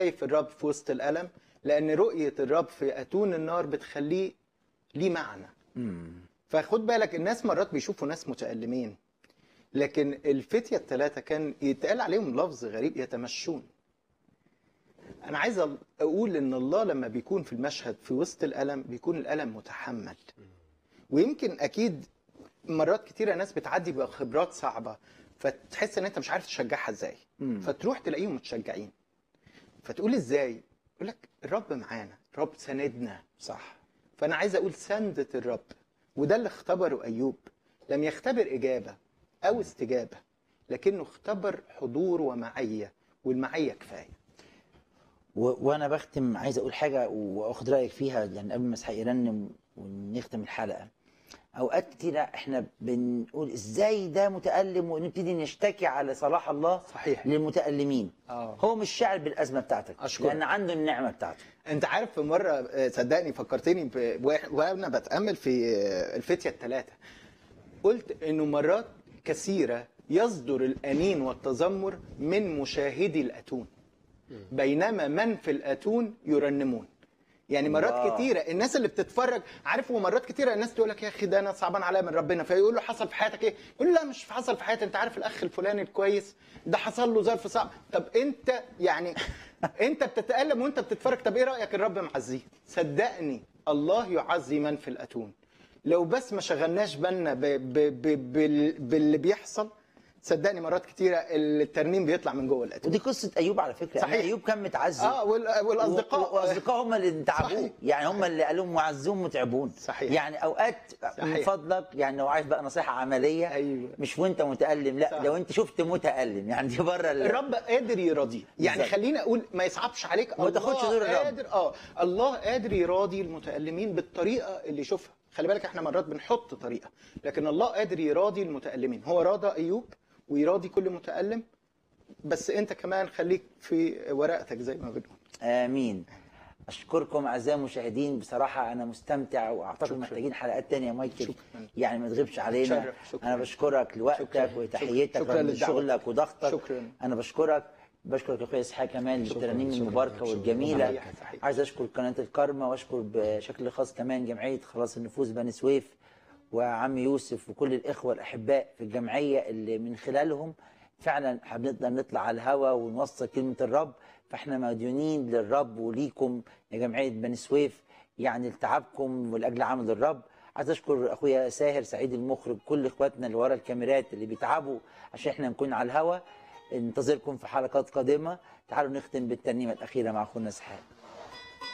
شايف الرب في وسط الألم لأن رؤية الرب في أتون النار بتخليه ليه معنى فخد بالك الناس مرات بيشوفوا ناس متألمين لكن الفتية الثلاثة كان يتقال عليهم لفظ غريب يتمشون أنا عايز أقول إن الله لما بيكون في المشهد في وسط الألم بيكون الألم متحمل ويمكن أكيد مرات كتيرة ناس بتعدي بخبرات صعبة فتحس إن أنت مش عارف تشجعها إزاي فتروح تلاقيهم متشجعين فتقول إزاي؟ يقول لك الرب معانا الرب سندنا صح فأنا عايز أقول سندة الرب وده اللي اختبره أيوب لم يختبر إجابة أو استجابة لكنه اختبر حضور ومعية والمعية كفاية و... وانا بختم عايز اقول حاجه واخد رايك فيها يعني قبل ما اسحاق يرنم ونختم الحلقه اوقات كتيره احنا بنقول ازاي ده متالم ونبتدي نشتكي على صلاح الله صحيح. للمتالمين آه. هو مش شاعر بالازمه بتاعتك أشكرك. لان عنده النعمه بتاعته انت عارف في مره آه، صدقني فكرتني ب- واح- وانا بتامل في آه، الفتيه الثلاثه قلت انه مرات كثيره يصدر الانين والتذمر من مشاهدي الاتون بينما من في الاتون يرنمون يعني مرات الله. كتيرة الناس اللي بتتفرج عارف ومرات كتيرة الناس تقول لك يا اخي ده انا صعبان عليا من ربنا فيقول له حصل في حياتك ايه؟ يقول له لا مش حصل في حياتي انت عارف الاخ الفلاني الكويس ده حصل له ظرف صعب طب انت يعني انت بتتألم وانت بتتفرج طب ايه رأيك الرب معزيه؟ صدقني الله يعزي من في الاتون لو بس ما شغلناش بالنا ب... ب... ب... بال... باللي بيحصل صدقني مرات كتيرة الترنيم بيطلع من جوه الاتون ودي قصه ايوب على فكره صحيح. يعني ايوب كان متعذب اه وال... والاصدقاء واصدقاء هم اللي تعبوه صحيح. يعني هم اللي قالوا معزون متعبون صحيح. يعني اوقات من صحيح. فضلك يعني لو عايز بقى نصيحه عمليه أيوة. مش وانت متالم لا صح. لو انت شفت متالم يعني دي بره ال- الرب قادر يراضيه يعني بالظبط. خليني اقول ما يصعبش عليك وما تاخدش دور الرب. قادر اه الله قادر يراضي المتألمين بالطريقة اللي يشوفها خلي بالك احنا مرات بنحط طريقة لكن الله قادر يراضي المتألمين هو راضى ايوب ويراضي كل متألم بس انت كمان خليك في ورقتك زي ما بنقول امين اشكركم اعزائي المشاهدين بصراحه انا مستمتع واعتقد شكراً. محتاجين حلقات تانية يا مايكل شكراً. يعني ما تغيبش علينا شرف. شكراً. انا بشكرك لوقتك شكراً. وتحيتك شكراً رغم للدعوة. شغلك وضغطك شكراً. انا بشكرك بشكرك يا اخويا اسحاق كمان للترانيم شكراً. المباركه شكراً. والجميله صحيح. صحيح. عايز اشكر قناه الكارما واشكر بشكل خاص كمان جمعيه خلاص النفوس بني سويف وعم يوسف وكل الاخوه الاحباء في الجمعيه اللي من خلالهم فعلا هنقدر نطلع على الهوا ونوصل كلمه الرب فاحنا مديونين للرب وليكم يا جمعيه بني سويف يعني لتعبكم ولاجل عمل الرب عايز اشكر اخويا ساهر سعيد المخرج كل اخواتنا اللي ورا الكاميرات اللي بيتعبوا عشان احنا نكون على الهوا انتظركم في حلقات قادمه تعالوا نختم بالترنيمه الاخيره مع اخونا اسحاق